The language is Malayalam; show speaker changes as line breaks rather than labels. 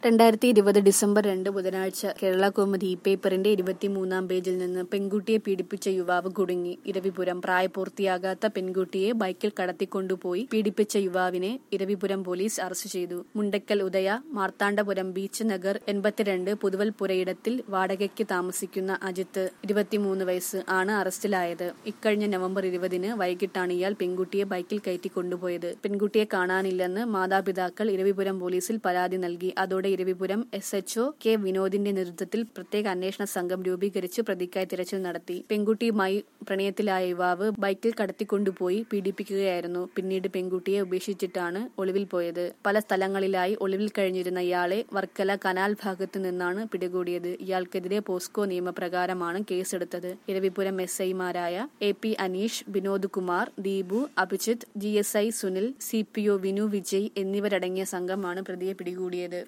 രണ്ടായിരത്തി ഇരുപത് ഡിസംബർ രണ്ട് ബുധനാഴ്ച കേരള കൗമുദി ഇ പേപ്പറിന്റെ ഇരുപത്തിമൂന്നാം പേജിൽ നിന്ന് പെൺകുട്ടിയെ പീഡിപ്പിച്ച യുവാവ് കുടുങ്ങി ഇരവിപുരം പ്രായപൂർത്തിയാകാത്ത പെൺകുട്ടിയെ ബൈക്കിൽ കടത്തിക്കൊണ്ടുപോയി പീഡിപ്പിച്ച യുവാവിനെ ഇരവിപുരം പോലീസ് അറസ്റ്റ് ചെയ്തു മുണ്ടക്കൽ ഉദയ മാർത്താണ്ഡപുരം ബീച്ച് നഗർ എൺപത്തിരണ്ട് പുതുവൽ പുരയിടത്തിൽ വാടകയ്ക്ക് താമസിക്കുന്ന അജിത്ത് ഇരുപത്തിമൂന്ന് വയസ്സ് ആണ് അറസ്റ്റിലായത് ഇക്കഴിഞ്ഞ നവംബർ ഇരുപതിന് വൈകിട്ടാണ് ഇയാൾ പെൺകുട്ടിയെ ബൈക്കിൽ കയറ്റി കൊണ്ടുപോയത് പെൺകുട്ടിയെ കാണാനില്ലെന്ന് മാതാപിതാക്കൾ ഇരവിപുരം പോലീസിൽ പരാതി നൽകി അതോടെ ഇരവിപുരം എസ് എച്ച്ഒ കെ വിനോദിന്റെ നേതൃത്വത്തിൽ പ്രത്യേക അന്വേഷണ സംഘം രൂപീകരിച്ച് പ്രതിക്കായി തിരച്ചിൽ നടത്തി പെൺകുട്ടിയുമായി പ്രണയത്തിലായ യുവാവ് ബൈക്കിൽ കടത്തിക്കൊണ്ടുപോയി പീഡിപ്പിക്കുകയായിരുന്നു പിന്നീട് പെൺകുട്ടിയെ ഉപേക്ഷിച്ചിട്ടാണ് ഒളിവിൽ പോയത് പല സ്ഥലങ്ങളിലായി ഒളിവിൽ കഴിഞ്ഞിരുന്ന ഇയാളെ വർക്കല കനാൽ ഭാഗത്തു നിന്നാണ് പിടികൂടിയത് ഇയാൾക്കെതിരെ പോസ്കോ നിയമപ്രകാരമാണ് കേസെടുത്തത് ഇരവിപുരം എസ് ഐമാരായ A P Aneesh Vinod Kumar Deepu Abhijith G S I Sunil C P O Vinu Vijay എന്നിവരടങ്ങിയ സംഘമാണ് പ്രതിയെ പിടികൂടിയത്